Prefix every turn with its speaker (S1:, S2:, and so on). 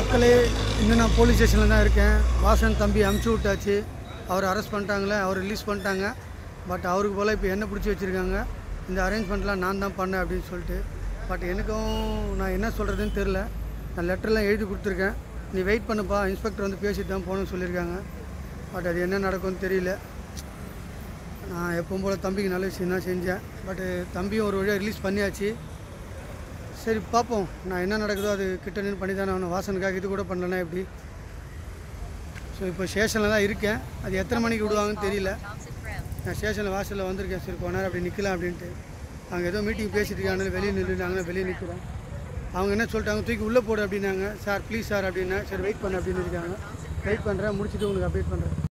S1: மக்களே இன்னும் நான் போலீஸ் ஸ்டேஷனில் தான் இருக்கேன் வாசன் தம்பி அமுச்சு விட்டாச்சு அவர் அரெஸ்ட் பண்ணிட்டாங்களே அவர் ரிலீஸ் பண்ணிட்டாங்க பட் அவருக்கு போல் இப்போ என்ன பிடிச்சி வச்சுருக்காங்க இந்த அரேஞ்ச்மெண்ட்லாம் நான் தான் பண்ணேன் அப்படின்னு சொல்லிட்டு பட் எனக்கும் நான் என்ன சொல்கிறதுன்னு தெரில நான் லெட்டர்லாம் எழுதி கொடுத்துருக்கேன் நீ வெயிட் பண்ணுப்பா இன்ஸ்பெக்டர் வந்து பேசிட்டு தான் போகணும்னு சொல்லியிருக்காங்க பட் அது என்ன நடக்கும்னு தெரியல நான் எப்பவும் போல் தம்பிக்கு நல்ல விஷயம் தான் செஞ்சேன் பட்டு தம்பியும் ஒரு வழியாக ரிலீஸ் பண்ணியாச்சு சரி பார்ப்போம் நான் என்ன நடக்குதோ அது கிட்ட நின்று பண்ணி தானே ஆகணும் வாசனுக்காக இது கூட பண்ணலன்னா எப்படி ஸோ இப்போ ஸ்டேஷனில் தான் இருக்கேன் அது எத்தனை மணிக்கு விடுவாங்கன்னு தெரியல நான் ஸ்டேஷனில் வாசலில் வந்திருக்கேன் சரி கொஞ்ச நேரம் அப்படி நிற்கலாம் அப்படின்ட்டு அவங்க ஏதோ மீட்டிங் பேசிட்டு இருக்காங்க வெளியே நின்றுட்டாங்க வெளியே நிற்கிறோம் அவங்க என்ன சொல்லிட்டாங்க தூக்கி உள்ளே போடு அப்படின்னாங்க சார் ப்ளீஸ் சார் அப்படின்னா சரி வெயிட் பண்ண அப்படின்னு இருக்காங்க வெயிட் பண்ணுறேன் முடிச்சுட்டு உங்களுக்கு அப்டேட் பண்ணுறேன்